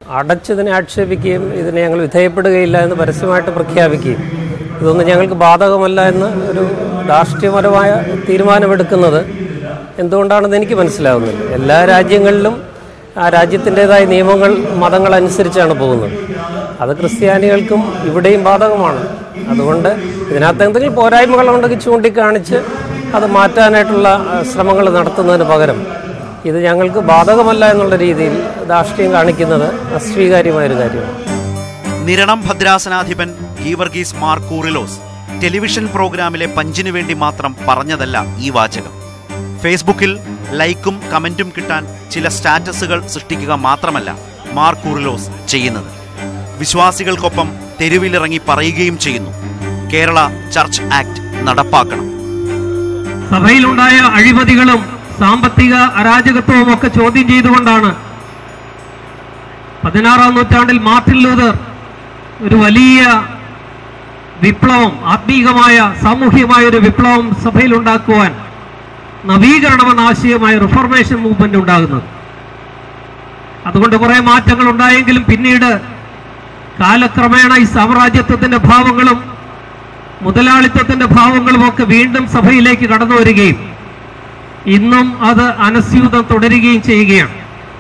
അടച്ചതിനെ ആക്ഷേപിക്കുകയും ഇതിനെ ഞങ്ങൾ വിധേയപ്പെടുകയില്ല എന്ന് പരസ്യമായിട്ട് പ്രഖ്യാപിക്കുകയും ഇതൊന്നും ഞങ്ങൾക്ക് ബാധകമല്ല എന്ന് ഒരു രാഷ്ട്രീയപരമായ തീരുമാനമെടുക്കുന്നത് എന്തുകൊണ്ടാണെന്ന് എനിക്ക് മനസ്സിലാവുന്നില്ല എല്ലാ രാജ്യങ്ങളിലും ആ രാജ്യത്തിൻ്റെതായ നിയമങ്ങൾ മതങ്ങൾ അനുസരിച്ചാണ് പോകുന്നത് അത് ക്രിസ്ത്യാനികൾക്കും ഇവിടെയും ബാധകമാണ് അതുകൊണ്ട് ഇതിനകത്ത് എന്തെങ്കിലും പോരായ്മകളുണ്ടെങ്കിൽ ചൂണ്ടിക്കാണിച്ച് അത് മാറ്റാനായിട്ടുള്ള ശ്രമങ്ങൾ നടത്തുന്നതിന് പകരം ഇത് ഞങ്ങൾക്ക് ബാധകമല്ല എന്നുള്ള രീതിയിൽ രാഷ്ട്രീയം കാണിക്കുന്നത് അസ്വീകാര്യമായൊരു കാര്യമാണ് നിരണം ഭദ്രാസനാധിപൻ ഗീവർഗീസ് മാർ കൂറിലോസ് ടെലിവിഷൻ പ്രോഗ്രാമിലെ പഞ്ചിനു വേണ്ടി മാത്രം പറഞ്ഞതല്ല ഈ വാചകം ഫേസ്ബുക്കിൽ ലൈക്കും കമന്റും കിട്ടാൻ ചില സ്റ്റാറ്റസുകൾ സൃഷ്ടിക്കുക മാത്രമല്ല മാർ കൂറിലോസ് ചെയ്യുന്നത് വിശ്വാസികൾക്കൊപ്പം തെരുവിലിറങ്ങി പറയുകയും ചെയ്യുന്നു കേരള ചർച്ച് ആക്ട് നടപ്പാക്കണം സഭയിലുണ്ടായ അഴിമതികളും സാമ്പത്തിക അരാജകത്വവും ഒക്കെ ചോദ്യം ചെയ്തുകൊണ്ടാണ് പതിനാറാം നൂറ്റാണ്ടിൽ മാർട്ടിൻ ലൂതർ ഒരു വലിയ വിപ്ലവം ആത്മീകമായ സാമൂഹികമായ ഒരു വിപ്ലവം സഭയിൽ ഉണ്ടാക്കുവാൻ നവീകരണമെന്ന ആശയമായ റിഫോർമേഷൻ മൂവ്മെന്റ് ഉണ്ടാകുന്നത് അതുകൊണ്ട് കുറെ മാറ്റങ്ങൾ ഉണ്ടായെങ്കിലും പിന്നീട് കാലക്രമേണ ഈ സാമ്രാജ്യത്വത്തിന്റെ ഭാവങ്ങളും മുതലാളിത്തത്തിന്റെ ഭാവങ്ങളും ഒക്കെ വീണ്ടും സഭയിലേക്ക് കടന്നു വരികയും ഇന്നും അത് അനസ്യൂതം തുടരുകയും ചെയ്യുകയാണ്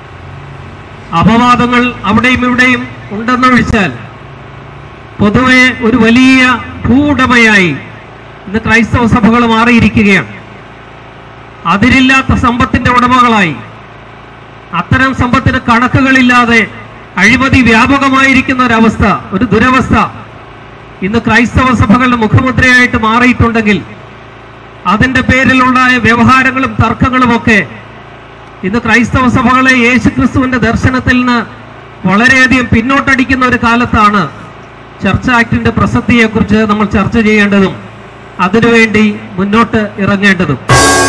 അപവാദങ്ങൾ അവിടെയും ഇവിടെയും ഉണ്ടെന്നൊഴിച്ചാൽ പൊതുവെ ഒരു വലിയ ഭൂവുടമയായി ഇന്ന് ക്രൈസ്തവ സഭകൾ മാറിയിരിക്കുകയാണ് അതിരില്ലാത്ത സമ്പത്തിന്റെ ഉടമകളായി അത്തരം സമ്പത്തിന് കണക്കുകളില്ലാതെ അഴിമതി വ്യാപകമായിരിക്കുന്ന ഒരവസ്ഥ ഒരു ദുരവസ്ഥ ഇന്ന് ക്രൈസ്തവ സഭകളുടെ മുഖമുദ്രയായിട്ട് മാറിയിട്ടുണ്ടെങ്കിൽ അതിന്റെ പേരിലുണ്ടായ വ്യവഹാരങ്ങളും തർക്കങ്ങളുമൊക്കെ ഇന്ന് ക്രൈസ്തവ സഭകളെ യേശുക്രിസ്തുവിന്റെ ദർശനത്തിൽ നിന്ന് വളരെയധികം പിന്നോട്ടടിക്കുന്ന ഒരു കാലത്താണ് ചർച്ച ആക്ടിന്റെ പ്രസക്തിയെക്കുറിച്ച് നമ്മൾ ചർച്ച ചെയ്യേണ്ടതും അതിനുവേണ്ടി മുന്നോട്ട് ഇറങ്ങേണ്ടതും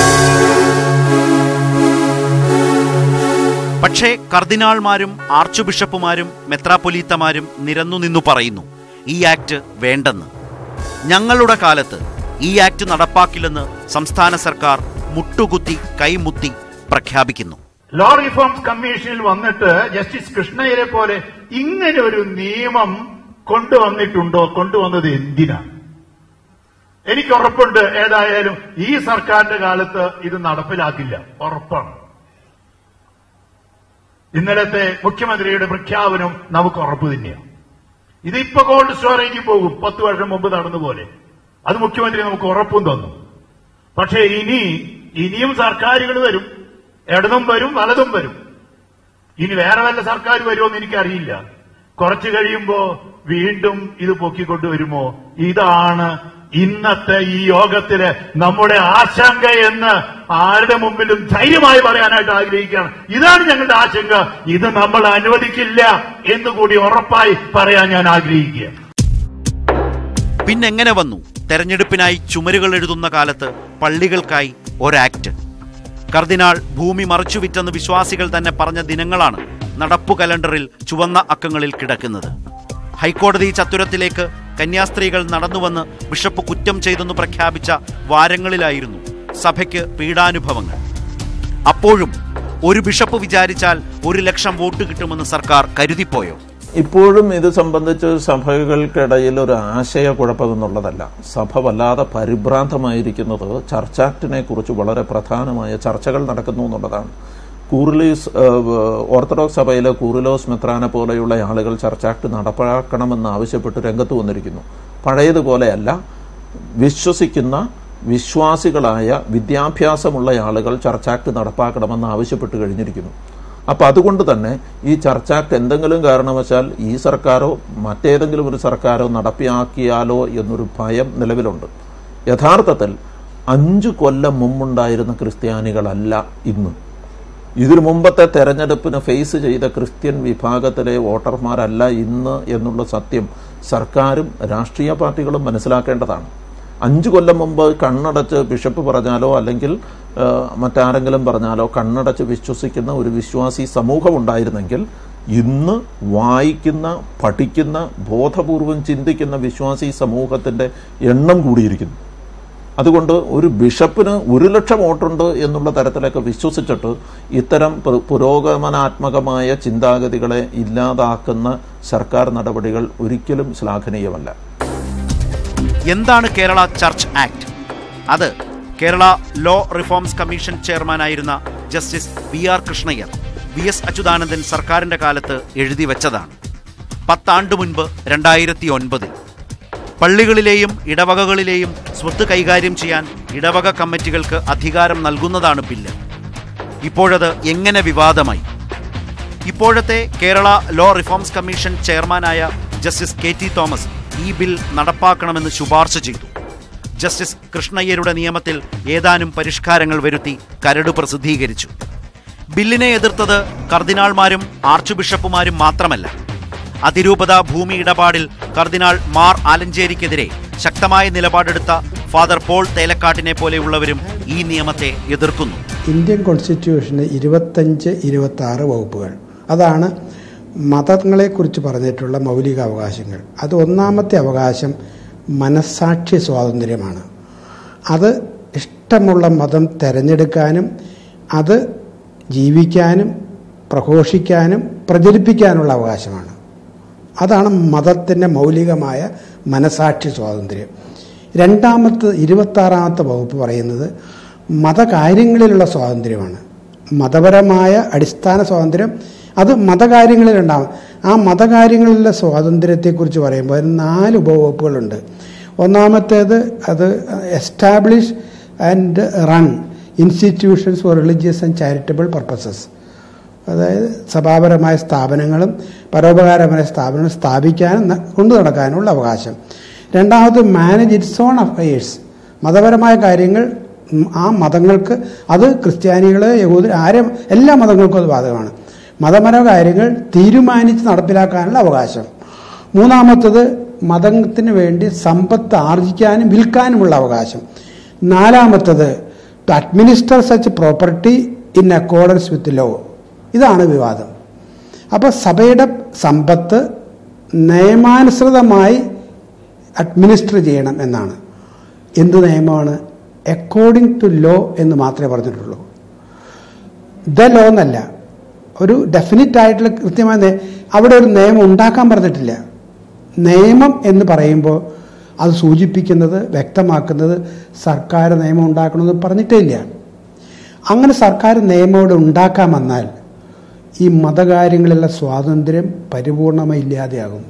പക്ഷേ കർദിനാൾമാരും ആർച്ച് ബിഷപ്പുമാരും മെത്രാപ്പൊലീത്തമാരും നിരന്നു നിന്നു പറയുന്നു ഈ ആക്ട് വേണ്ടെന്ന് ഞങ്ങളുടെ കാലത്ത് ഈ ആക്ട് നടപ്പാക്കില്ലെന്ന് സംസ്ഥാന സർക്കാർ മുട്ടുകുത്തി കൈമുത്തി പ്രഖ്യാപിക്കുന്നു ലോ റിഫോംസ് കമ്മീഷനിൽ വന്നിട്ട് ജസ്റ്റിസ് കൃഷ്ണയ്യരെ പോലെ ഇങ്ങനെ ഒരു നിയമം കൊണ്ടുവന്നിട്ടുണ്ടോ കൊണ്ടുവന്നത് എന്തിനാ എനിക്ക് ഉറപ്പുണ്ട് ഏതായാലും ഈ സർക്കാരിന്റെ കാലത്ത് ഇത് നടപ്പിലാക്കില്ല ഉറപ്പാണ് ഇന്നലത്തെ മുഖ്യമന്ത്രിയുടെ പ്രഖ്യാപനം നമുക്ക് ഉറപ്പ് തന്നെയാണ് ഇതിപ്പോ കോൾഡ് സ്റ്റോറേജിൽ പോകും പത്ത് വർഷം മുമ്പ് നടന്ന പോലെ അത് മുഖ്യമന്ത്രി നമുക്ക് ഉറപ്പും തന്നു പക്ഷേ ഇനി ഇനിയും സർക്കാരുകൾ വരും ഇടതും വരും വലതും വരും ഇനി വേറെ വല്ല സർക്കാർ വരുമോ എനിക്കറിയില്ല കുറച്ചു കഴിയുമ്പോ വീണ്ടും ഇത് പൊക്കിക്കൊണ്ടുവരുമോ ഇതാണ് ഇന്നത്തെ ഈ യോഗത്തില് നമ്മുടെ ആശങ്ക എന്ന് ആരുടെ മുമ്പിലും ധൈര്യമായി പറയാനായിട്ട് ആഗ്രഹിക്കുകയാണ് ഇതാണ് ഞങ്ങളുടെ ആശങ്ക ഇത് നമ്മൾ അനുവദിക്കില്ല എന്നുകൂടി ഉറപ്പായി പറയാൻ ഞാൻ ആഗ്രഹിക്കുക പിന്നെങ്ങനെ വന്നു തെരഞ്ഞെടുപ്പിനായി ചുമരുകൾ എഴുതുന്ന കാലത്ത് പള്ളികൾക്കായി ഒരാക്ട് കർദിനാൾ ഭൂമി മറച്ചുവിറ്റെന്ന് വിശ്വാസികൾ തന്നെ പറഞ്ഞ ദിനങ്ങളാണ് നടപ്പു കലണ്ടറിൽ ചുവന്ന അക്കങ്ങളിൽ കിടക്കുന്നത് ഹൈക്കോടതി ചത്തുരത്തിലേക്ക് കന്യാസ്ത്രീകൾ നടന്നുവന്ന് ബിഷപ്പ് കുറ്റം ചെയ്തെന്ന് പ്രഖ്യാപിച്ച വാരങ്ങളിലായിരുന്നു സഭയ്ക്ക് പീഡാനുഭവങ്ങൾ അപ്പോഴും ഒരു ബിഷപ്പ് വിചാരിച്ചാൽ ഒരു ലക്ഷം വോട്ട് കിട്ടുമെന്ന് സർക്കാർ കരുതിപ്പോയോ ഇപ്പോഴും ഇത് സംബന്ധിച്ച് സഭകൾക്കിടയിൽ ഒരു ആശയക്കുഴപ്പമെന്നുള്ളതല്ല സഭ വല്ലാതെ പരിഭ്രാന്തമായിരിക്കുന്നത് ചർച്ച് ആക്ടിനെ കുറിച്ച് വളരെ പ്രധാനമായ ചർച്ചകൾ നടക്കുന്നു എന്നുള്ളതാണ് കൂറിലീസ് ഏഹ്, ഓർത്തഡോക്സ് സഭയിലെ കൂറിലോസ് മെത്രാനെ പോലെയുള്ള ആളുകൾ ചർച്ച് ആക്ട് നടപ്പാക്കണമെന്ന് ആവശ്യപ്പെട്ട് രംഗത്ത് വന്നിരിക്കുന്നു പഴയതുപോലെയല്ല വിശ്വസിക്കുന്ന വിശ്വാസികളായ വിദ്യാഭ്യാസമുള്ള ആളുകൾ ചർച്ച് ആക്ട് നടപ്പാക്കണമെന്ന് ആവശ്യപ്പെട്ട് കഴിഞ്ഞിരിക്കുന്നു അപ്പം അതുകൊണ്ട് തന്നെ ഈ ചർച്ച് ആക്ട് എന്തെങ്കിലും കാരണവശാൽ ഈ സർക്കാരോ മറ്റേതെങ്കിലും ഒരു സർക്കാരോ നടപ്പിലാക്കിയാലോ എന്നൊരു ഭയം നിലവിലുണ്ട് യഥാർത്ഥത്തിൽ അഞ്ചു കൊല്ലം മുമ്പുണ്ടായിരുന്ന ക്രിസ്ത്യാനികളല്ല ഇന്ന് ഇതിനു മുമ്പത്തെ തെരഞ്ഞെടുപ്പിന് ഫേസ് ചെയ്ത ക്രിസ്ത്യൻ വിഭാഗത്തിലെ വോട്ടർമാരല്ല ഇന്ന് എന്നുള്ള സത്യം സർക്കാരും രാഷ്ട്രീയ പാർട്ടികളും മനസ്സിലാക്കേണ്ടതാണ് അഞ്ചു കൊല്ലം മുമ്പ് കണ്ണടച്ച് ബിഷപ്പ് പറഞ്ഞാലോ അല്ലെങ്കിൽ ആ, മറ്റാരെങ്കിലും പറഞ്ഞാലോ കണ്ണടച്ച് വിശ്വസിക്കുന്ന ഒരു വിശ്വാസി സമൂഹം ഉണ്ടായിരുന്നെങ്കിൽ ഇന്ന് വായിക്കുന്ന പഠിക്കുന്ന ബോധപൂർവം ചിന്തിക്കുന്ന വിശ്വാസി സമൂഹത്തിന്റെ എണ്ണം കൂടിയിരിക്കുന്നു അതുകൊണ്ട് ഒരു ബിഷപ്പിന് ഒരു ലക്ഷം വോട്ടുണ്ട് എന്നുള്ള തരത്തിലൊക്കെ വിശ്വസിച്ചിട്ട് ഇത്തരം പു- പുരോഗമനാത്മകമായ ചിന്താഗതികളെ ഇല്ലാതാക്കുന്ന സർക്കാർ നടപടികൾ ഒരിക്കലും ശ്ലാഘനീയമല്ല എന്താണ് കേരള ചർച്ച് ആക്ട് അത് കേരള ലോ റിഫോംസ് കമ്മീഷൻ ചെയർമാനായിരുന്ന justice V R Krishna Iyer V S Achuthanandan സർക്കാരിന്റെ കാലത്ത് എഴുതി വെച്ചതാണ് പത്താണ്ട് മുൻപ് രണ്ടായിരത്തി ഒൻപതിൽ പള്ളികളിലെയും ഇടവകകളിലെയും സ്വത്ത് കൈകാര്യം ചെയ്യാൻ ഇടവക കമ്മിറ്റികൾക്ക് അധികാരം നൽകുന്നതാണ് ബില്ല് ഇപ്പോഴത് എങ്ങനെ വിവാദമായി ഇപ്പോഴത്തെ കേരള ലോ റിഫോംസ് കമ്മീഷൻ ചെയർമാനായ ജസ്റ്റിസ് കെ ടി തോമസ് ഈ ബിൽ നടപ്പാക്കണമെന്ന് ശുപാർശ ചെയ്തു ജസ്റ്റിസ് കൃഷ്ണയ്യരുടെ നിയമത്തിൽ ഏതാനും പരിഷ്കാരങ്ങൾ വരുത്തി കരട് പ്രസിദ്ധീകരിച്ചു ബില്ലിനെ എതിർത്തത് കർദിനാൾമാരും ആർച്ച് ബിഷപ്പുമാരും മാത്രമല്ല അതിരൂപത ഭൂമി ഇടപാടിൽ കർദിനാൾ മാർ ആലഞ്ചേരിക്കെതിരെ ശക്തമായ നിലപാടെടുത്ത ഫാദർ പോൾ തേലക്കാട്ടിനെ പോലെയുള്ളവരും ഈ നിയമത്തെ എതിർക്കുന്നു ഇന്ത്യൻ കോൺസ്റ്റിറ്റ്യൂഷന് ഇരുപത്തഞ്ച് ഇരുപത്തി ആറ് വകുപ്പുകൾ അതാണ് മതങ്ങളെക്കുറിച്ച് പറഞ്ഞിട്ടുള്ള മൗലിക അവകാശങ്ങൾ അത് ഒന്നാമത്തെ അവകാശം മനസ്സാക്ഷി സ്വാതന്ത്ര്യമാണ് അത് ഇഷ്ടമുള്ള മതം തിരഞ്ഞെടുക്കാനും അത് ജീവിക്കാനും പ്രഘോഷിക്കാനും പ്രചരിപ്പിക്കാനുള്ള അവകാശമാണ് അതാണ് മതത്തിൻ്റെ മൗലികമായ മനസാക്ഷി സ്വാതന്ത്ര്യം രണ്ടാമത്തെ ഇരുപത്താറാമത്തെ വകുപ്പ് പറയുന്നത് മതകാര്യങ്ങളിലുള്ള സ്വാതന്ത്ര്യമാണ് മതപരമായ അടിസ്ഥാന സ്വാതന്ത്ര്യം അത് മതകാര്യങ്ങളിലുണ്ടാവും ആ മതകാര്യങ്ങളിലുള്ള സ്വാതന്ത്ര്യത്തെക്കുറിച്ച് പറയുമ്പോൾ അതിന് നാല് ഉപവകുപ്പുകളുണ്ട് ഒന്നാമത്തേത് അത് establish and run institutions for religious and charitable purposes അതായത് സഭാപരമായ സ്ഥാപനങ്ങളും പരോപകാരപരമായ സ്ഥാപനങ്ങളും സ്ഥാപിക്കാനും ന- കൊണ്ടു നടക്കാനുള്ള അവകാശം രണ്ടാമത് മാനേജ് ഇറ്റ്സ് ഓൺ അഫയേഴ്സ് മതപരമായ കാര്യങ്ങൾ ഉം, ആ മതങ്ങൾക്ക് അത് ക്രിസ്ത്യാനികൾ യഹൂദ ആരും എല്ലാ മതങ്ങൾക്കും അത് ബാധകമാണ് മതപരമായ കാര്യങ്ങൾ തീരുമാനിച്ച് നടപ്പിലാക്കാനുള്ള അവകാശം മൂന്നാമത്തത് മതത്തിന് വേണ്ടി സമ്പത്ത് ആർജിക്കാനും വിൽക്കാനുമുള്ള അവകാശം നാലാമത്തത് to administer such property in accordance with law ഇതാണ് വിവാദം അപ്പോൾ സഭയുടെ സമ്പത്ത് നിയമാനുസൃതമായി അഡ്മിനിസ്റ്റർ ചെയ്യണം എന്നാണ് എന്ത് നിയമമാണ് അക്കോർഡിംഗ് ടു ലോ എന്ന് മാത്രമേ പറഞ്ഞിട്ടുള്ളൂ ദ ലോ എന്നല്ല ഒരു ഡെഫിനിറ്റ് ആയിട്ടുള്ള കൃത്യമായ നയ- അവിടെ ഒരു നിയമം ഉണ്ടാക്കാൻ പറഞ്ഞിട്ടില്ല നിയമം എന്ന് പറയുമ്പോൾ അത് സൂചിപ്പിക്കുന്നത് വ്യക്തമാക്കുന്നത് സർക്കാർ നിയമം ഉണ്ടാക്കണമെന്ന് പറഞ്ഞിട്ടേ ഇല്ല അങ്ങനെ സർക്കാർ നിയമം ഇവിടെ ഉണ്ടാക്കാൻ വന്നാൽ ഈ മതകാര്യങ്ങളിലുള്ള സ്വാതന്ത്ര്യം പരിപൂർണമായി ഇല്ലാതെയാകും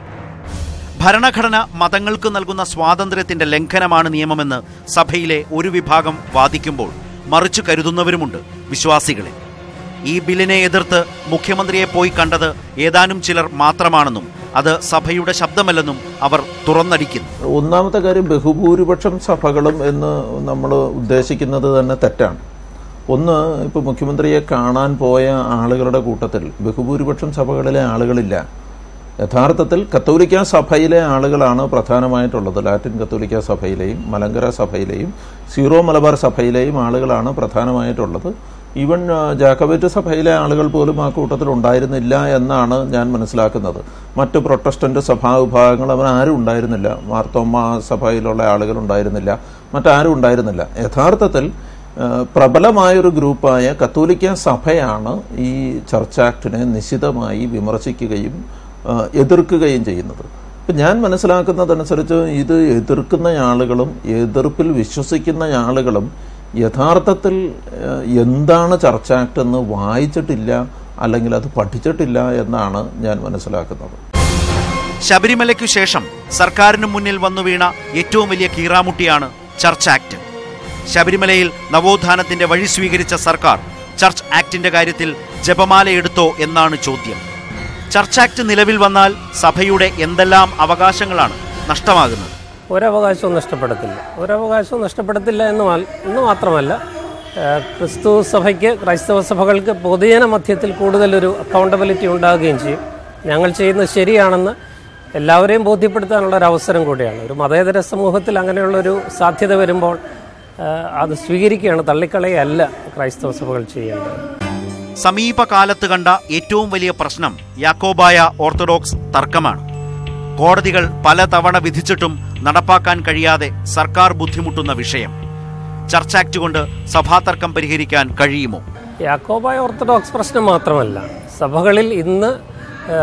ഭരണഘടന മതങ്ങൾക്ക് നൽകുന്ന സ്വാതന്ത്ര്യത്തിന്റെ ലംഘനമാണ് നിയമമെന്ന് സഭയിലെ ഒരു വിഭാഗം വാദിക്കുമ്പോൾ മറിച്ചു കരുതുന്നവരുമുണ്ട് വിശ്വാസികളെ ഈ ബില്ലിനെ എതിർത്ത് മുഖ്യമന്ത്രിയെ പോയി കണ്ടത് ഏതാനും ചിലർ മാത്രമാണെന്നും അത് സഭയുടെ ശബ്ദമല്ലെന്നും അവർ തുറന്നടിക്കുന്നു ഒന്നാമത്തെ കാര്യം ബഹുഭൂരിപക്ഷം സഭകളും എന്ന് നമ്മൾ ഉദ്ദേശിക്കുന്നത് തന്നെ തെറ്റാണ് ഒന്ന് ഇപ്പോൾ മുഖ്യമന്ത്രിയെ കാണാൻ പോയ ആളുകളുടെ കൂട്ടത്തിൽ ബഹുഭൂരിപക്ഷം സഭകളിലെ ആളുകളില്ല യഥാർത്ഥത്തിൽ കത്തോലിക്ക സഭയിലെ ആളുകളാണ് പ്രധാനമായിട്ടുള്ളത് ലാറ്റിൻ കത്തോലിക്ക സഭയിലെയും മലങ്കര സഭയിലെയും സീറോ മലബാർ സഭയിലെയും ആളുകളാണ് പ്രധാനമായിട്ടുള്ളത് ഈവൻ ആ, ജാക്കബേറ്റ് സഭയിലെ ആളുകൾ പോലും ആ കൂട്ടത്തിൽ ഉണ്ടായിരുന്നില്ല എന്നാണ് ഞാൻ മനസ്സിലാക്കുന്നത് മറ്റ് പ്രൊട്ടസ്റ്റന്റ് സഭാ വിഭാഗങ്ങൾ അവൻ ആരും ഉണ്ടായിരുന്നില്ല മാർത്തോമ്മ സഭയിലുള്ള ആളുകൾ ഉണ്ടായിരുന്നില്ല മറ്റാരും ഉണ്ടായിരുന്നില്ല യഥാർത്ഥത്തിൽ ആ, പ്രബലമായൊരു ഗ്രൂപ്പായ കത്തോലിക്ക സഭയാണ് ഈ ചർച്ച് ആക്ടിനെ നിശിതമായി വിമർശിക്കുകയും ആ, എതിർക്കുകയും ചെയ്യുന്നത് ഇപ്പം ഞാൻ മനസ്സിലാക്കുന്നതനുസരിച്ച് ഇത് എതിർക്കുന്ന ആളുകളും എതിർപ്പിൽ വിശ്വസിക്കുന്ന ആളുകളും യഥാർത്ഥത്തിൽ ആ, എന്താണ് ചർച്ച് ആക്ട് എന്ന് വായിച്ചിട്ടില്ല അല്ലെങ്കിൽ അത് പഠിച്ചിട്ടില്ല എന്നാണ് ഞാൻ മനസ്സിലാക്കുന്നത് ശബരിമലയ്ക്കു ശേഷം സർക്കാരിന് മുന്നിൽ വന്നു വീണ ഏറ്റവും വലിയ കീറാമുട്ടിയാണ് ചർച്ച് ആക്ട് ശബരിമലയിൽ നവോത്ഥാനത്തിന്റെ വഴി സ്വീകരിച്ച സർക്കാർ ചർച്ച് ആക്ടിന്റെ കാര്യത്തിൽ ജപമാല എടുത്തോ എന്നാണ് ചോദ്യം ചർച്ച് ആക്ട് നിലവിൽ വന്നാൽ സഭയുടെ എന്തെല്ലാം അവകാശങ്ങളാണ് നഷ്ടമാകുന്നത് ഒരവകാശവും നഷ്ടപ്പെടത്തില്ല ഒരവകാശവും നഷ്ടപ്പെടത്തില്ല എന്ന് മാൽ- എന്ന് മാത്രമല്ല ആ, ക്രിസ്തു സഭയ്ക്ക് ക്രൈസ്തവ സഭകൾക്ക് പൊതുജന മധ്യത്തിൽ കൂടുതലൊരു അക്കൗണ്ടബിലിറ്റി ഉണ്ടാകുകയും ചെയ്യും ഞങ്ങൾ ചെയ്യുന്നത് ശരിയാണെന്ന് എല്ലാവരെയും ബോധ്യപ്പെടുത്താനുള്ള ഒരു അവസരം കൂടിയാണ് ഒരു മതേതര സമൂഹത്തിൽ അങ്ങനെയുള്ളൊരു സാധ്യത വരുമ്പോൾ ആ, അത് സ്വീകരിക്കുകയാണ് തള്ളിക്കളയല്ല ക്രൈസ്തവ സഭകൾ ചെയ്യേണ്ടത് സമീപകാലത്ത് കണ്ട ഏറ്റവും വലിയ പ്രശ്നം യാക്കോബായ ഓർത്തഡോക്സ് തർക്കമാണ് കോടതികൾ പലതവണ വിധിച്ചിട്ടും നടപ്പാക്കാൻ കഴിയാതെ സർക്കാർ ബുദ്ധിമുട്ടുന്ന വിഷയം ചർച്ച് ആക്ട് കൊണ്ട് സഭാതർക്കം പരിഹരിക്കാൻ കഴിയുമോ യാക്കോബായ ഓർത്തഡോക്സ് പ്രശ്നം മാത്രമല്ല സഭകളിൽ ഇന്ന് ആ,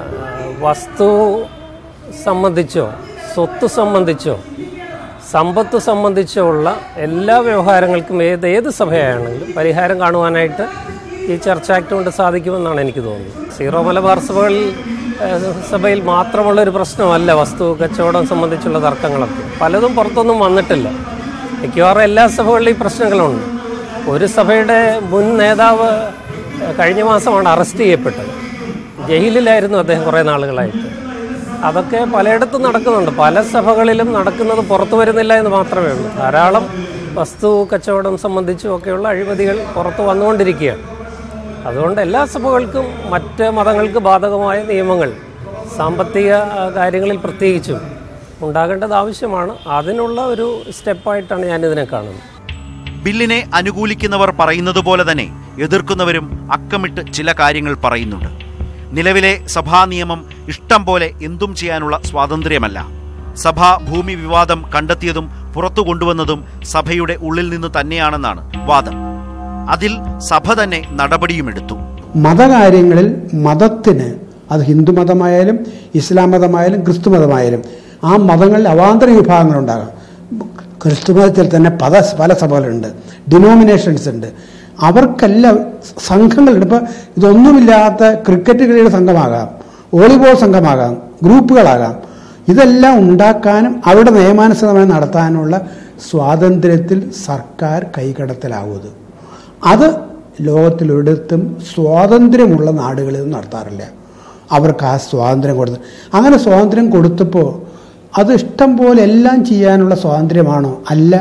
വസ്തു സംബന്ധിച്ചോ സ്വത്ത് സംബന്ധിച്ചോ സമ്പത്ത് സംബന്ധിച്ചോ ഉള്ള എല്ലാ വ്യവഹാരങ്ങൾക്കും ഏത് ഏത് സഭയാണെങ്കിലും പരിഹാരം കാണുവാനായിട്ട് ഈ ചർച്ച ആക്ട് കൊണ്ട് സാധിക്കുമെന്നാണ് എനിക്ക് തോന്നുന്നത് സീറോ മലബാർ സഭകളിൽ ആ, സഭയിൽ മാത്രമുള്ള ഒരു പ്രശ്നമല്ല വസ്തു കച്ചവടം സംബന്ധിച്ചുള്ള തർക്കങ്ങളൊക്കെ പലതും പുറത്തൊന്നും വന്നിട്ടില്ല മിക്കവാറും എല്ലാ സഭകളിലും ഈ പ്രശ്നങ്ങളുണ്ട് ഒരു സഭയുടെ മുൻ നേതാവ് ഏഹ്, കഴിഞ്ഞ മാസമാണ് അറസ്റ്റ് ചെയ്യപ്പെട്ടത് ജയിലിലായിരുന്നു അദ്ദേഹം കുറേ നാളുകളായിട്ട് അതൊക്കെ പലയിടത്തും നടക്കുന്നുണ്ട് പല സഭകളിലും നടക്കുന്നത് പുറത്തു വരുന്നില്ല എന്ന് മാത്രമേ ഉള്ളൂ ധാരാളം വസ്തു കച്ചവടം സംബന്ധിച്ചും ഒക്കെയുള്ള അഴിമതികൾ പുറത്തു വന്നുകൊണ്ടിരിക്കുകയാണ് അതുകൊണ്ട് എല്ലാ സഭകൾക്കും മറ്റ് മതങ്ങൾക്ക് ബാധകമായ നിയമങ്ങൾ സാമ്പത്തിക ആ, കാര്യങ്ങളിൽ പ്രത്യേകിച്ചും ഉണ്ടാകേണ്ടത് ആവശ്യമാണ് അതിനുള്ള ഒരു സ്റ്റെപ്പായിട്ടാണ് ഞാനിതിനെ കാണുന്നത് ബില്ലിനെ അനുകൂലിക്കുന്നവർ പറയുന്നത് പോലെ തന്നെ എതിർക്കുന്നവരും അക്കമിട്ട് ചില കാര്യങ്ങൾ പറയുന്നുണ്ട് നിലവിലെ സഭാ നിയമം ഇഷ്ടം പോലെ എന്തും ചെയ്യാനുള്ള സ്വാതന്ത്ര്യമല്ല സഭാ ഭൂമി വിവാദം കണ്ടെത്തിയതും പുറത്തു കൊണ്ടുവന്നതും സഭയുടെ ഉള്ളിൽ നിന്ന് തന്നെയാണെന്നാണ് വാദം അതിൽ സഭ തന്നെ നടപടിയുമെടുത്തു മതകാര്യങ്ങളിൽ മതത്തിന് അത് ഹിന്ദു മതമായാലും ഇസ്ലാം മതമായാലും ക്രിസ്തു മതമായാലും ആ മതങ്ങളിൽ അവാന്തര വിഭാഗങ്ങളുണ്ടാകാം ക്രിസ്തു മതത്തിൽ തന്നെ പല പല സഭകളുണ്ട് ഡിനോമിനേഷൻസ് ഉണ്ട് അവർക്കെല്ലാം സംഘങ്ങളുണ്ട് ഇപ്പോൾ ഇതൊന്നുമില്ലാത്ത ക്രിക്കറ്റ് കളിയുടെ സംഘമാകാം വോളിബോൾ സംഘമാകാം ഗ്രൂപ്പുകളാകാം ഇതെല്ലാം ഉണ്ടാക്കാനും അവരുടെ നിയമാനുസൃതമായി നടത്താനുള്ള സ്വാതന്ത്ര്യത്തിൽ സർക്കാർ കൈകടത്തലാവുന്നത് അത് ലോകത്തിലൊരിടത്തും സ്വാതന്ത്ര്യമുള്ള നാടുകളിൽ നിന്നും നടത്താറില്ല അവർക്ക് ആ സ്വാതന്ത്ര്യം കൊടുത്ത് അങ്ങനെ സ്വാതന്ത്ര്യം കൊടുത്തപ്പോൾ അത് ഇഷ്ടം പോലെ എല്ലാം ചെയ്യാനുള്ള സ്വാതന്ത്ര്യമാണോ അല്ല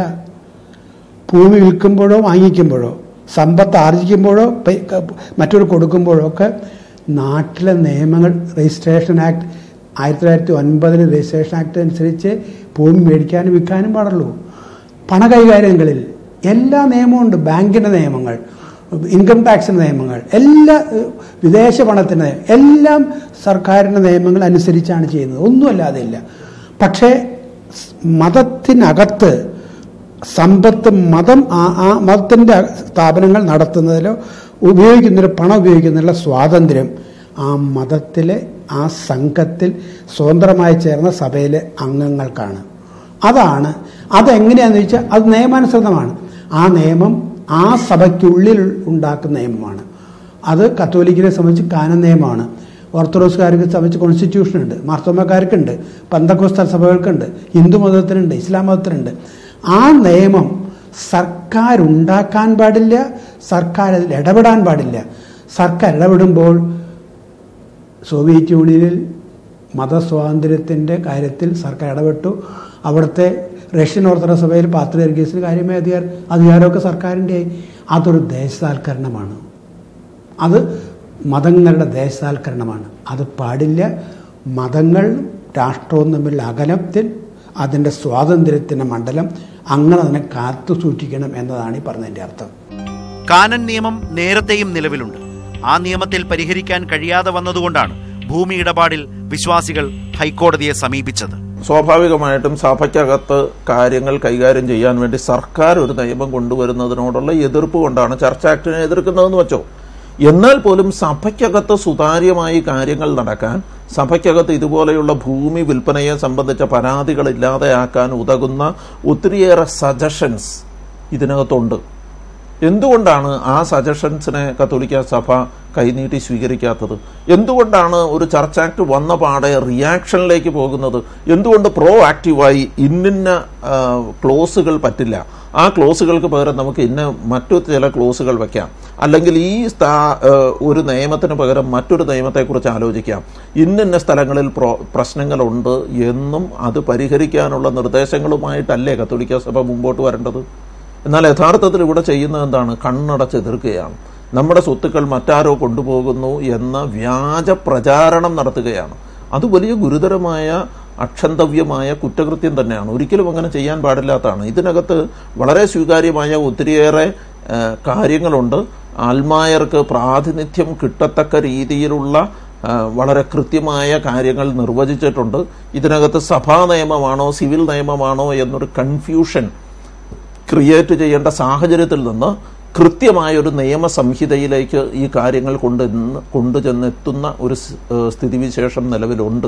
ഭൂമി വിൽക്കുമ്പോഴോ വാങ്ങിക്കുമ്പോഴോ സമ്പത്ത് ആർജിക്കുമ്പോഴോ പൈ- ക- മറ്റൊരു കൊടുക്കുമ്പോഴോ ഒക്കെ നാട്ടിലെ നിയമങ്ങൾ രജിസ്ട്രേഷൻ ആക്ട് ആയിരത്തി തൊള്ളായിരത്തി ഒൻപതിന് രജിസ്ട്രേഷൻ ആക്ട് അനുസരിച്ച് ഭൂമി മേടിക്കാനും വിൽക്കാനും പാടുള്ളൂ പണ കൈകാര്യങ്ങളിൽ എല്ലാ നിയമമുണ്ട് ബാങ്കിൻ്റെ നിയമങ്ങൾ ഇൻകം ടാക്സിൻ്റെ നിയമങ്ങൾ എല്ലാ ഏഹ്, വിദേശ പണത്തിൻ്റെ നിയമം എല്ലാം സർക്കാരിൻ്റെ നിയമങ്ങൾ അനുസരിച്ചാണ് ചെയ്യുന്നത് ഒന്നുമല്ലാതെ ഇല്ല പക്ഷേ സ് മതത്തിനകത്ത് സമ്പത്ത് മതം ആ ആ മതത്തിൻ്റെ സ്ഥാപനങ്ങൾ നടത്തുന്നതിലോ ഉപയോഗിക്കുന്നതിലോ പണം ഉപയോഗിക്കുന്നതിലുള്ള സ്വാതന്ത്ര്യം ആ മതത്തിലെ ആ സംഘത്തിൽ സ്വതന്ത്രമായി ചേർന്ന സഭയിലെ അംഗങ്ങൾക്കാണ് അതാണ് അതെങ്ങനെയാണെന്ന് വെച്ചാൽ അത് നിയമാനുസൃതമാണ് ആ നിയമം ആ സഭയ്ക്കുള്ളിൽ ഉണ്ടാക്കുന്ന നിയമമാണ് അത് കത്തോലിക്കിനെ സംബന്ധിച്ച് കാനൻ നിയമമാണ് ഓർത്തഡോക്സുകാർക്ക് സംബന്ധിച്ച് കോൺസ്റ്റിറ്റ്യൂഷൻ ഉണ്ട് മാർത്തോമക്കാർക്കുണ്ട് പന്തക്കോസ്തൽ സഭകൾക്കുണ്ട് ഹിന്ദു മതത്തിനുണ്ട് ഇസ്ലാം മതത്തിനുണ്ട് ആ നിയമം സർക്കാർ ഉണ്ടാക്കാൻ പാടില്ല സർക്കാർ അതിൽ ഇടപെടാൻ പാടില്ല സർക്കാർ ഇടപെടുമ്പോൾ സോവിയറ്റ് യൂണിയനിൽ മതസ്വാതന്ത്ര്യത്തിൻ്റെ കാര്യത്തിൽ സർക്കാർ ഇടപെട്ടു അവിടുത്തെ റഷ്യൻ ഓർത്തഡോക്സ് സഭയിൽ പാത്രിയർഗീസിന് കാര്യമായ അധികാരം അധികാരമൊക്കെ സർക്കാരിൻ്റെ ആയി അതൊരു ദേശസാൽക്കരണമാണ് അത് മതങ്ങളുടെ ദേശസാൽക്കരണമാണ് അത് പാടില്ല മതങ്ങൾ രാഷ്ട്രവും തമ്മിലുള്ള അകലത്തിൽ അതിൻ്റെ സ്വാതന്ത്ര്യത്തിൻ്റെ മണ്ഡലം അങ്ങനെ അതിനെ കാത്തു സൂക്ഷിക്കണം എന്നതാണ് ഈ പറഞ്ഞതിൻ്റെ അർത്ഥം കാനൻ നിയമം നേരത്തെയും നിലവിലുണ്ട് ആ നിയമത്തിൽ പരിഹരിക്കാൻ കഴിയാതെ വന്നതുകൊണ്ടാണ് ഭൂമി ഇടപാടിൽ വിശ്വാസികൾ ഹൈക്കോടതിയെ സമീപിച്ചത് സ്വാഭാവികമായിട്ടും സഭയ്ക്കകത്ത് കാര്യങ്ങൾ കൈകാര്യം ചെയ്യാൻ വേണ്ടി സർക്കാർ ഒരു നിയമം കൊണ്ടുവരുന്നതിനോടുള്ള എതിർപ്പ് കൊണ്ടാണ് ചർച്ച ആക്ടിനെ എതിർക്കുന്നതെന്ന് വെച്ചോ എന്നാൽ പോലും സഭയ്ക്കകത്ത് സുതാര്യമായി കാര്യങ്ങൾ നടക്കാൻ സഭയ്ക്കകത്ത് ഇതുപോലെയുള്ള ഭൂമി വിൽപ്പനയെ സംബന്ധിച്ച പരാതികൾ ഇല്ലാതെയാക്കാൻ ഉതകുന്ന ഒത്തിരിയേറെ സജഷൻസ് ഇതിനകത്തുണ്ട് എന്തുകൊണ്ടാണ് ആ സജഷൻസിനെ കത്തോലിക്ക സഭ കൈനീട്ടി സ്വീകരിക്കാത്തത് എന്തുകൊണ്ടാണ് ഒരു ചർച്ച് ആക്ട് വന്ന പാടെ റിയാക്ഷനിലേക്ക് പോകുന്നത് എന്തുകൊണ്ട് പ്രോ ആക്റ്റീവായി ഇന്നിന്ന ആ, ക്ലോസുകൾ പറ്റില്ല ആ ക്ലോസുകൾക്ക് പകരം നമുക്ക് ഇന്ന മറ്റു ചില ക്ലോസുകൾ വെക്കാം അല്ലെങ്കിൽ ഈ സ്ഥാ- ആ, ഒരു നിയമത്തിന് പകരം മറ്റൊരു നിയമത്തെക്കുറിച്ച് ആലോചിക്കാം ഇന്നിന്ന സ്ഥലങ്ങളിൽ പ്രോ പ്രശ്നങ്ങളുണ്ട് എന്നും അത് പരിഹരിക്കാനുള്ള നിർദ്ദേശങ്ങളുമായിട്ടല്ലേ കത്തോലിക്ക സഭ മുമ്പോട്ട് വരേണ്ടത് എന്നാൽ യഥാർത്ഥത്തിൽ ഇവിടെ ചെയ്യുന്നത് എന്താണ് കണ്ണടച്ച് എതിർക്കുകയാണ് നമ്മുടെ സ്വത്തുക്കൾ മറ്റാരോ കൊണ്ടുപോകുന്നു എന്ന വ്യാജ പ്രചാരണം നടത്തുകയാണ് അത് വലിയ ഗുരുതരമായ അക്ഷന്തവ്യമായ കുറ്റകൃത്യം തന്നെയാണ് ഒരിക്കലും അങ്ങനെ ചെയ്യാൻ പാടില്ലാത്തതാണ് ഇതിനകത്ത് വളരെ സ്വീകാര്യമായ ഒത്തിരിയേറെ ആ, കാര്യങ്ങളുണ്ട് ആൽമായർക്ക് പ്രാതിനിധ്യം കിട്ടത്തക്ക രീതിയിലുള്ള ആ, വളരെ കൃത്യമായ കാര്യങ്ങൾ നിർവചിച്ചിട്ടുണ്ട് ഇതിനകത്ത് സഭാ നിയമമാണോ സിവിൽ നിയമമാണോ എന്നൊരു കൺഫ്യൂഷൻ ക്രിയേറ്റ് ചെയ്യേണ്ട സാഹചര്യത്തിൽ നിന്ന് കൃത്യമായ ഒരു നിയമ സംഹിതയിലേക്ക് ഈ കാര്യങ്ങൾ കൊണ്ടുവന്ന് കൊണ്ടുചെന്നെത്തുന്ന ഒരു സ്- ഏഹ് സ്ഥിതിവിശേഷം നിലവിലുണ്ട്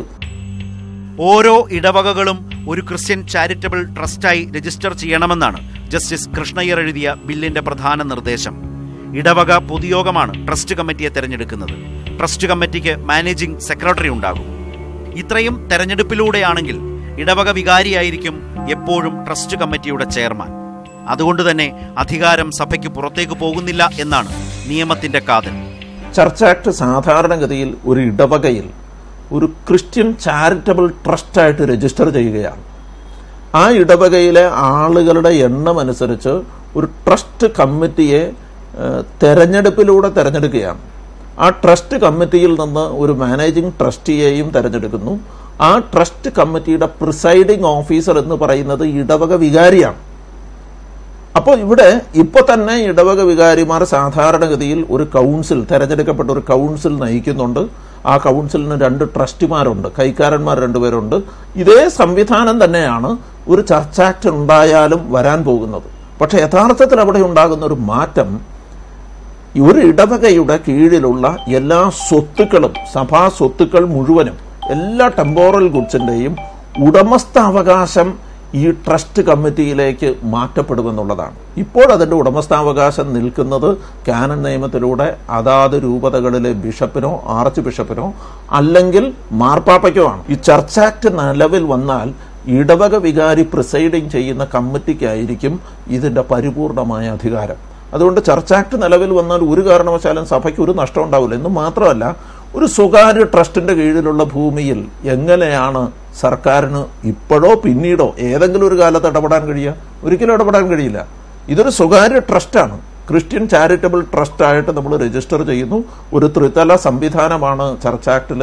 ഓരോ ഇടവകകളും ഒരു ക്രിസ്ത്യൻ ചാരിറ്റബിൾ ട്രസ്റ്റായി രജിസ്റ്റർ ചെയ്യണമെന്നാണ് ജസ്റ്റിസ് കൃഷ്ണയ്യർ എഴുതിയ ബില്ലിന്റെ പ്രധാന നിർദ്ദേശം ഇടവക പൊതുയോഗമാണ് ട്രസ്റ്റ് കമ്മിറ്റിയെ തെരഞ്ഞെടുക്കുന്നത് ട്രസ്റ്റ് കമ്മിറ്റിക്ക് മാനേജിംഗ് സെക്രട്ടറി ഉണ്ടാകും ഇത്രയും തെരഞ്ഞെടുപ്പിലൂടെയാണെങ്കിൽ ഇടവക വികാരിയായിരിക്കും എപ്പോഴും ട്രസ്റ്റ് കമ്മിറ്റിയുടെ ചെയർമാൻ അതുകൊണ്ട് തന്നെ അധികാരം സഭയ്ക്ക് പുറത്തേക്ക് പോകുന്നില്ല എന്നാണ് നിയമത്തിന്റെ കാതൽ ചർച്ച് ആക്ട് സാധാരണഗതിയിൽ ഒരു ഇടവകയിൽ ഒരു ക്രിസ്ത്യൻ ചാരിറ്റബിൾ ട്രസ്റ്റായിട്ട് രജിസ്റ്റർ ചെയ്യുകയാണ് ആ ഇടവകയിലെ ആളുകളുടെ എണ്ണം അനുസരിച്ച് ഒരു ട്രസ്റ്റ് കമ്മിറ്റിയെ ഏഹ്, തെരഞ്ഞെടുപ്പിലൂടെ തെരഞ്ഞെടുക്കുകയാണ് ആ ട്രസ്റ്റ് കമ്മിറ്റിയിൽ നിന്ന് ഒരു മാനേജിംഗ് ട്രസ്റ്റിയെയും തെരഞ്ഞെടുക്കുന്നു ആ ട്രസ്റ്റ് കമ്മിറ്റിയുടെ പ്രിസൈഡിംഗ് ഓഫീസർ എന്ന് പറയുന്നത് ഇടവക വികാരിയാണ് അപ്പോൾ ഇവിടെ ഇപ്പൊ തന്നെ ഇടവക വികാരിമാർ സാധാരണഗതിയിൽ ഒരു കൗൺസിൽ തെരഞ്ഞെടുക്കപ്പെട്ട ഒരു കൗൺസിൽ നയിക്കുന്നുണ്ട് ആ കൗൺസിലിന് രണ്ട് ട്രസ്റ്റിമാരുണ്ട് കൈക്കാരന്മാർ രണ്ടുപേരുണ്ട് ഇതേ സംവിധാനം തന്നെയാണ് ഒരു ചർച്ച് ആക്ട് ഉണ്ടായാലും വരാൻ പോകുന്നത് പക്ഷെ യഥാർത്ഥത്തിൽ അവിടെ ഉണ്ടാകുന്ന ഒരു മാറ്റം ഈ ഒരു ഇടവകയുടെ കീഴിലുള്ള എല്ലാ സ്വത്തുക്കളും സഭാ സ്വത്തുക്കൾ മുഴുവനും എല്ലാ ടെമ്പോറൽ ഗുഡ്സിന്റെയും ഉടമസ്ഥാവകാശം ഈ ട്രസ്റ്റ് കമ്മിറ്റിയിലേക്ക് മാറ്റപ്പെടുമെന്നുള്ളതാണ് ഇപ്പോൾ അതിന്റെ ഉടമസ്ഥാവകാശം നിൽക്കുന്നത് കാനൻ നിയമത്തിലൂടെ അതാത് രൂപതകളിലെ ബിഷപ്പിനോ ആർച്ച് ബിഷപ്പിനോ അല്ലെങ്കിൽ മാർപ്പാപ്പയ്ക്കോ ആണ് ഈ ചർച്ച് ആക്ട് നിലവിൽ വന്നാൽ ഇടവക വികാരി പ്രിസൈഡിംഗ് ചെയ്യുന്ന കമ്മിറ്റിക്കായിരിക്കും ഇതിന്റെ പരിപൂർണമായ അധികാരം അതുകൊണ്ട് ചർച്ച് ആക്ട് നിലവിൽ വന്നാൽ ഒരു കാരണവശാലും സഭയ്ക്ക് ഒരു നഷ്ടം ഉണ്ടാവില്ല എന്ന് മാത്രമല്ല ഒരു സ്വകാര്യ ട്രസ്റ്റിന്റെ കീഴിലുള്ള ഭൂമിയിൽ എങ്ങനെയാണ് സർക്കാരിന് ഇപ്പോഴോ പിന്നീടോ ഏതെങ്കിലും ഒരു കാലത്ത് ഇടപെടാൻ കഴിയുക ഒരിക്കലും ഇടപെടാൻ കഴിയില്ല ഇതൊരു സ്വകാര്യ ട്രസ്റ്റാണ് ക്രിസ്ത്യൻ ചാരിറ്റബിൾ ട്രസ്റ്റായിട്ട് നമ്മൾ രജിസ്റ്റർ ചെയ്യുന്നു ഒരു ത്രിതല സംവിധാനമാണ് ചർച്ച് ആക്ടിൽ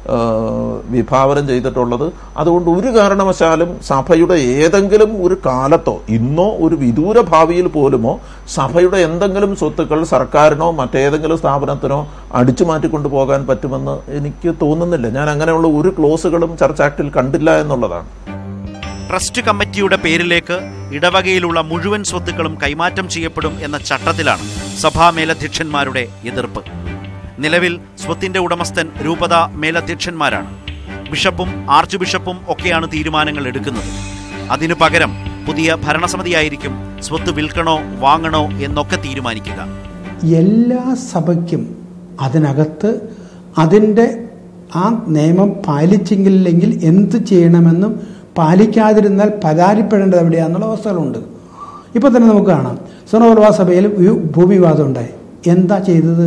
വിഭാവനം ചെയ്തിട്ടുള്ളത് അതുകൊണ്ട് ഒരു കാരണവശാലും സഭയുടെ ഏതെങ്കിലും ഒരു കാലത്തോ ഇന്നോ ഒരു വിദൂര ഭാവിയിൽ പോലുമോ സഭയുടെ എന്തെങ്കിലും സ്വത്തുക്കൾ സർക്കാരിനോ മറ്റേതെങ്കിലും സ്ഥാപനത്തിനോ അടിച്ചു മാറ്റിക്കൊണ്ടു പോകാൻ പറ്റുമെന്ന് എനിക്ക് തോന്നുന്നില്ല ഞാൻ അങ്ങനെയുള്ള ഒരു ക്ലോസുകളും ചർച്ച് ആക്ടിൽ കണ്ടില്ല എന്നുള്ളതാണ് ട്രസ്റ്റ് കമ്മിറ്റിയുടെ പേരിലേക്ക് ഇടവകയിലുള്ള മുഴുവൻ സ്വത്തുക്കളും കൈമാറ്റം ചെയ്യപ്പെടും എന്ന ചട്ടത്തിലാണ് സഭാ മേലധ്യക്ഷന്മാരുടെ എതിർപ്പ് നിലവിൽ സ്വത്തിന്റെ ഉടമസ്ഥൻ രൂപത മേലധ്യക്ഷന്മാരാണ് ബിഷപ്പും ആർച്ച് ബിഷപ്പും ഒക്കെയാണ് തീരുമാനങ്ങൾ എടുക്കുന്നത് അതിനു പകരം പുതിയ ഭരണസമിതിയായിരിക്കും സ്വത്ത് വിൽക്കണോ വാങ്ങണോ എന്നൊക്കെ തീരുമാനിക്കുക എല്ലാ സഭയ്ക്കും അതിനകത്ത് അതിൻ്റെ ആ നിയമം പാലിച്ചെങ്കില്ലെങ്കിൽ എന്ത് ചെയ്യണമെന്നും പാലിക്കാതിരുന്നാൽ പരാതിപ്പെടേണ്ടത് എവിടെയാണെന്നുള്ള അവസ്ഥകളുണ്ട് ഇപ്പോൾ തന്നെ നമുക്ക് കാണാം സോണോർവാ സഭയിൽ വി- ഭൂമിവാദം ഉണ്ടായി എന്താ ചെയ്തത്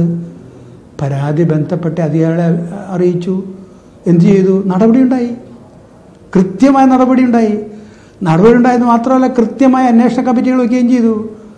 പരാതി ബന്ധപ്പെട്ട അധികാരികളെ അറിയിച്ചു എന്ത് ചെയ്തു നടപടി ഉണ്ടായി കൃത്യമായ നടപടി ഉണ്ടായി നടപടി ഉണ്ടായെന്ന് മാത്രമല്ല കൃത്യമായ അന്വേഷണ കമ്മിറ്റികൾ വയ്ക്കുകയും ചെയ്തു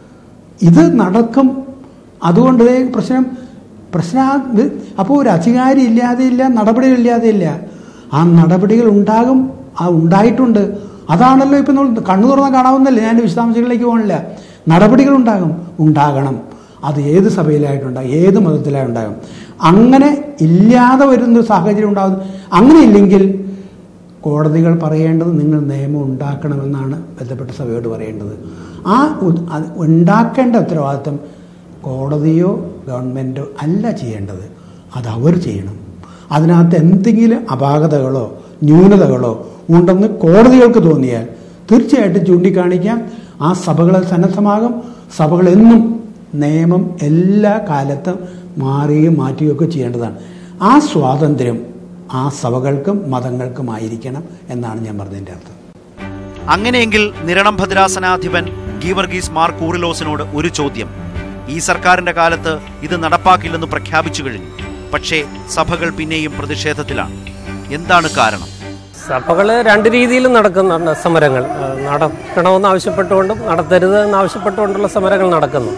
ഇത് നടക്കും അതുകൊണ്ട് ദേ പ്രശ്നം പ്രശ്ന അപ്പോൾ ഒരു അധികാരി ഇല്ലാതെ ഇല്ല നടപടികൾ ഇല്ലാതെ ഇല്ല ആ നടപടികൾ ഉണ്ടാകും ആ ഉണ്ടായിട്ടുണ്ട് അതാണല്ലോ ഇപ്പം നമ്മൾ കണ്ണു തുറന്നാൽ കാണാവുന്നല്ലേ ഞാൻ വിശദാംശങ്ങളിലേക്ക് പോകണില്ല നടപടികൾ ഉണ്ടാകും ഉണ്ടാകണം അത് ഏത് സഭയിലായിട്ടുണ്ടാകും ഏത് മതത്തിലായിട്ടുണ്ടാകും അങ്ങനെ ഇല്ലാതെ വരുന്നൊരു സാഹചര്യം ഉണ്ടാകും അങ്ങനെ ഇല്ലെങ്കിൽ കോടതികൾ പറയേണ്ടത് നിങ്ങൾ നിയമം ഉണ്ടാക്കണമെന്നാണ് ബന്ധപ്പെട്ട സഭയോട് പറയേണ്ടത് ആ ഉ- അത് ഉണ്ടാക്കേണ്ട ഉത്തരവാദിത്വം കോടതിയോ ഗവൺമെൻറ്റോ അല്ല ചെയ്യേണ്ടത് അത് അവർ ചെയ്യണം അതിനകത്ത് എന്തെങ്കിലും അപാകതകളോ ന്യൂനതകളോ ഉണ്ടെന്ന് കോടതികൾക്ക് തോന്നിയാൽ തീർച്ചയായിട്ടും ചൂണ്ടിക്കാണിക്കാം ആ സഭകൾ സന്നദ്ധമാകും സഭകൾ എന്നും നിയമം എല്ലാ കാലത്തും മാറുകയും മാറ്റുകയൊക്കെ ചെയ്യേണ്ടതാണ് ആ സ്വാതന്ത്ര്യം ആ സഭകൾക്കും മതങ്ങൾക്കുമായിരിക്കണം എന്നാണ് ഞാൻ പറഞ്ഞതിൻ്റെ അർത്ഥം അങ്ങനെയെങ്കിൽ നിരണം ഭദ്രാസനാധിപൻ ഗീവർഗീസ് മാർ കൂറിലോസിനോട് ഒരു ചോദ്യം ഈ സർക്കാരിന്റെ കാലത്ത് ഇത് നടപ്പാക്കില്ലെന്ന് പ്രഖ്യാപിച്ചു കഴിഞ്ഞു പക്ഷേ സഭകൾ പിന്നെയും പ്രതിഷേധത്തിലാണ് എന്താണ് കാരണം സഭകൾ രണ്ട് രീതിയിലും നടക്കുന്നുണ്ട് സമരങ്ങൾ ആ, നടക്കണമെന്ന് ആവശ്യപ്പെട്ടുകൊണ്ടും നടത്തരുത് എന്ന് ആവശ്യപ്പെട്ടുകൊണ്ടുള്ള സമരങ്ങൾ നടക്കുന്നു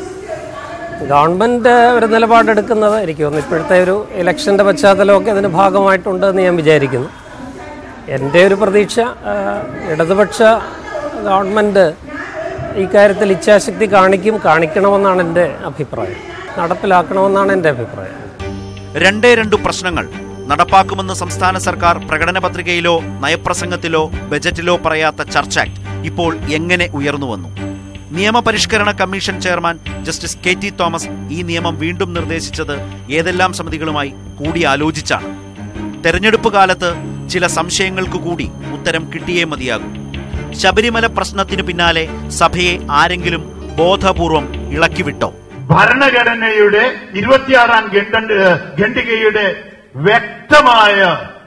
ഗവൺമെൻറ് ഒരു നിലപാടെടുക്കുന്നത് എനിക്ക് തോന്നുന്നു ഇപ്പോഴത്തെ ഒരു ഇലക്ഷൻ്റെ പശ്ചാത്തലമൊക്കെ അതിന് ഭാഗമായിട്ടുണ്ട് എന്ന് ഞാൻ വിചാരിക്കുന്നു എൻ്റെ ഒരു പ്രതീക്ഷ ആ, ഇടതുപക്ഷ ഗവൺമെൻറ് ഇക്കാര്യത്തിൽ ഇച്ഛാശക്തി കാണിക്കും കാണിക്കണമെന്നാണ് എൻ്റെ അഭിപ്രായം നടപ്പിലാക്കണമെന്നാണ് എൻ്റെ അഭിപ്രായം രണ്ടേ രണ്ടു പ്രശ്നങ്ങൾ നടപ്പാക്കുമെന്ന് സംസ്ഥാന സർക്കാർ പ്രകടന പത്രികയിലോ നയപ്രസംഗത്തിലോ ബജറ്റിലോ പറയാത്ത ചർച്ച് ആക്ട് ഇപ്പോൾ എങ്ങനെ ഉയർന്നു വന്നു നിയമപരിഷ്കരണ commission chairman justice K T Thomas ഈ നിയമം വീണ്ടും നിർദ്ദേശിച്ചത് ഏതെല്ലാം സമിതികളുമായി കൂടിയാലോചിച്ചാണ് തെരഞ്ഞെടുപ്പ് കാലത്ത് ചില സംശയങ്ങൾക്ക് കൂടി ഉത്തരം കിട്ടിയേ മതിയാകൂ ശബരിമല പ്രശ്നത്തിനു പിന്നാലെ സഭയെ ആരെങ്കിലും ബോധപൂർവം ഇളക്കിവിട്ടോ ഭരണഘടനയുടെ ഇരുപത്തിയാറാം ഖണ്ഡ ഖണ്ഡികയുടെ വ്യക്തമായ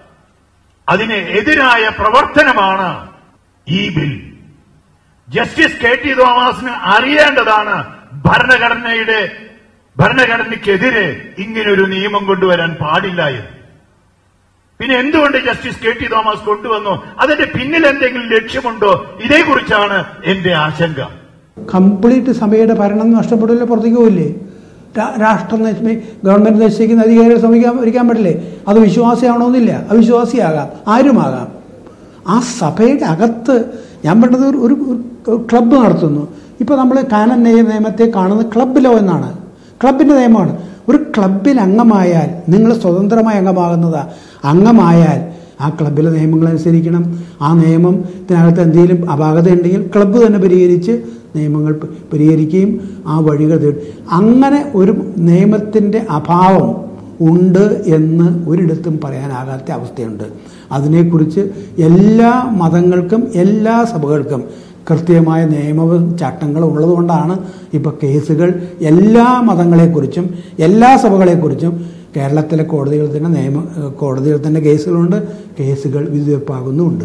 അതിന് എതിരായ പ്രവർത്തനമാണ് ഈ ബിൽ ജസ്റ്റിസ് കെ ടി തോമസിന് അറിയേണ്ടതാണ് ഭരണഘടനയുടെ ഭരണഘടനയ്ക്കെതിരെ ഇങ്ങനൊരു നിയമം കൊണ്ടുവരാൻ പാടില്ല എന്ന് പിന്നെ എന്തുകൊണ്ട് ജസ്റ്റിസ് കെ ടി തോമസ് കൊണ്ടുവന്നു അതിന്റെ പിന്നിൽ എന്തെങ്കിലും ലക്ഷ്യമുണ്ടോ ഇതേക്കുറിച്ചാണ് എന്റെ ആശങ്ക കംപ്ലീറ്റ് സഭയുടെ ഭരണം നഷ്ടപ്പെടില്ല പുറത്തേക്ക് പോയില്ലേ രാ- രാഷ്ട്രം നശിപ്പി ഗവൺമെന്റ് നശിക്കുന്ന അധികാരികൾ ശ്രമിക്കാൻ ഇരിക്കാൻ പറ്റില്ലേ അത് വിശ്വാസിയാവണമെന്നില്ല അവിശ്വാസിയാകാം ആരുമാകാം ആ സഭയുടെ അകത്ത് ഞാൻ പറഞ്ഞത് ഒരു ഒരു ഒരു ക്ലബ്ബ് നടത്തുന്നു ഇപ്പോൾ നമ്മൾ കാനൻ നിയ- നിയമത്തെ കാണുന്നത് ക്ലബ്ബ് ലോ എന്നാണ് ക്ലബിൻ്റെ നിയമമാണ് ഒരു ക്ലബിൽ അംഗമായാൽ നിങ്ങൾ സ്വതന്ത്രമായ അംഗമാകുന്നതാ അംഗമായാൽ ആ ക്ലബിലെ നിയമങ്ങൾ അനുസരിക്കണം ആ നിയമത്തിനകത്ത് എന്തെങ്കിലും അപാകത ഉണ്ടെങ്കിൽ ക്ലബ്ബ് തന്നെ പരിഹരിച്ച് നിയമങ്ങൾ പ- പരിഹരിക്കുകയും ആ വഴികൾ തേടി അങ്ങനെ ഒരു നിയമത്തിൻ്റെ അഭാവം ഉണ്ട് എന്ന് ഒരിടത്തും പറയാനാകാത്ത അവസ്ഥയുണ്ട് അതിനെക്കുറിച്ച് എല്ലാ മതങ്ങൾക്കും എല്ലാ സഭകൾക്കും കൃത്യമായ നിയമവും ചട്ടങ്ങളും ഉള്ളതുകൊണ്ടാണ് ഇപ്പോൾ കേസുകൾ എല്ലാ മതങ്ങളെക്കുറിച്ചും എല്ലാ സഭകളെക്കുറിച്ചും കേരളത്തിലെ കോടതികളിൽ തന്നെ നിയമ കോടതികളിൽ തന്നെ കേസുകളുണ്ട് കേസുകൾ വിധിവെപ്പാകുന്നുമുണ്ട്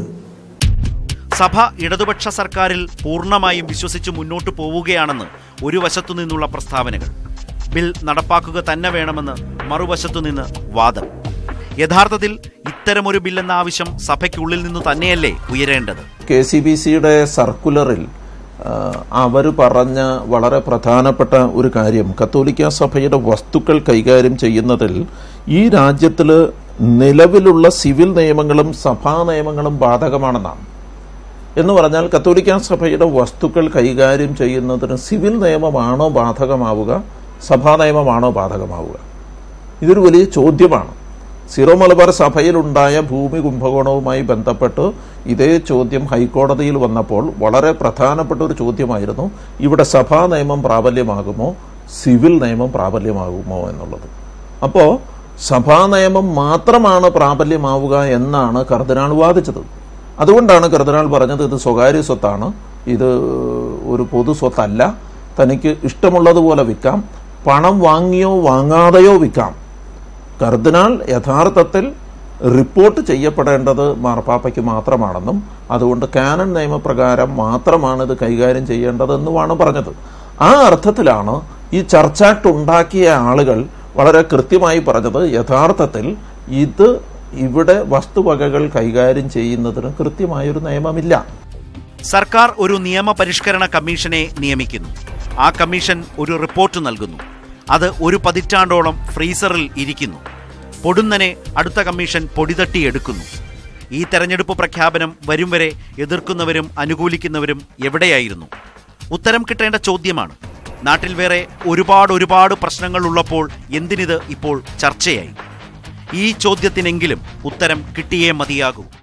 സഭ ഇടതുപക്ഷ സർക്കാരിൽ പൂർണ്ണമായും വിശ്വസിച്ച് മുന്നോട്ടു പോവുകയാണെന്ന് ഒരു വശത്തു നിന്നുള്ള പ്രസ്താവനകൾ ബിൽ നടപ്പാക്കുക തന്നെ വേണമെന്ന് മറുവശത്തു നിന്ന് വാദം യഥാർത്ഥത്തിൽ ഇത്തരമൊരു ബില്ലെന്ന ആവശ്യം സഭയ്ക്കുള്ളിൽ നിന്ന് തന്നെയല്ലേ ഉയരേണ്ടത് കെ സി ബി സിയുടെ സർക്കുലറിൽ അവർ പറഞ്ഞ വളരെ പ്രധാനപ്പെട്ട ഒരു കാര്യം കത്തോലിക്ക സഭയുടെ വസ്തുക്കൾ കൈകാര്യം ചെയ്യുന്നതിൽ ഈ രാജ്യത്തിൽ നിലവിലുള്ള സിവിൽ നിയമങ്ങളും സഭാ നിയമങ്ങളും ബാധകമാണെന്നാണ് എന്ന് പറഞ്ഞാൽ കത്തോലിക്ക സഭയുടെ വസ്തുക്കൾ കൈകാര്യം ചെയ്യുന്നതിന് സിവിൽ നിയമമാണോ ബാധകമാവുക സഭാ നിയമമാണോ ബാധകമാവുക ഇതൊരു വലിയ ചോദ്യമാണ് സീറോ മലബാർ സഭയിലുണ്ടായ ഭൂമി കുംഭകോണവുമായി ബന്ധപ്പെട്ട് ഇതേ ചോദ്യം ഹൈക്കോടതിയിൽ വന്നപ്പോൾ വളരെ പ്രധാനപ്പെട്ട ഒരു ചോദ്യമായിരുന്നു ഇവിടെ സഭാ നിയമം പ്രാബല്യമാകുമോ സിവിൽ നിയമം പ്രാബല്യമാകുമോ എന്നുള്ളത് അപ്പോൾ സഭാ നിയമം മാത്രമാണ് പ്രാബല്യമാവുക എന്നാണ് കർദിനാൾ വാദിച്ചത് അതുകൊണ്ടാണ് കർദിനാൾ പറഞ്ഞത് ഇത് സ്വകാര്യ സ്വത്താണ് ഇത് ഒരു പൊതു സ്വത്തല്ല തനിക്ക് ഇഷ്ടമുള്ളതുപോലെ വിൽക്കാം പണം വാങ്ങിയോ വാങ്ങാതെയോ വിൽക്കാം കർദിനാൾ യഥാർത്ഥത്തിൽ റിപ്പോർട്ട് ചെയ്യപ്പെടേണ്ടത് മാർപ്പാപ്പയ്ക്ക് മാത്രമാണെന്നും അതുകൊണ്ട് കാനൻ നിയമപ്രകാരം മാത്രമാണ് ഇത് കൈകാര്യം ചെയ്യേണ്ടതെന്നുമാണ് പറഞ്ഞത് ആ അർത്ഥത്തിലാണ് ഈ ചർച്ച് ആക്ട് ഉണ്ടാക്കിയ ആളുകൾ വളരെ കൃത്യമായി പറഞ്ഞത് യഥാർത്ഥത്തിൽ ഇത് ഇവിടെ വസ്തുവകകൾ കൈകാര്യം ചെയ്യുന്നതിന് കൃത്യമായൊരു നിയമമില്ല സർക്കാർ ഒരു നിയമപരിഷ്കരണ കമ്മീഷനെ നിയമിക്കുന്നു ആ കമ്മീഷൻ ഒരു റിപ്പോർട്ട് നൽകുന്നു അത് ഒരു പതിറ്റാണ്ടോളം ഫ്രീസറിൽ ഇരിക്കുന്നു പൊടുന്നനെ അടുത്ത കമ്മീഷൻ പൊടിതട്ടിയെടുക്കുന്നു ഈ തെരഞ്ഞെടുപ്പ് പ്രഖ്യാപനം വരും വരെ എതിർക്കുന്നവരും അനുകൂലിക്കുന്നവരും എവിടെയായിരുന്നു ഉത്തരം കിട്ടേണ്ട ചോദ്യമാണ് നാട്ടിൽ വേറെ ഒരുപാട് ഒരുപാട് പ്രശ്നങ്ങൾ ഉള്ളപ്പോൾ എന്തിനിത് ഇപ്പോൾ ചർച്ചയായി ഈ ചോദ്യത്തിനെങ്കിലും ഉത്തരം കിട്ടിയേ മതിയാകൂ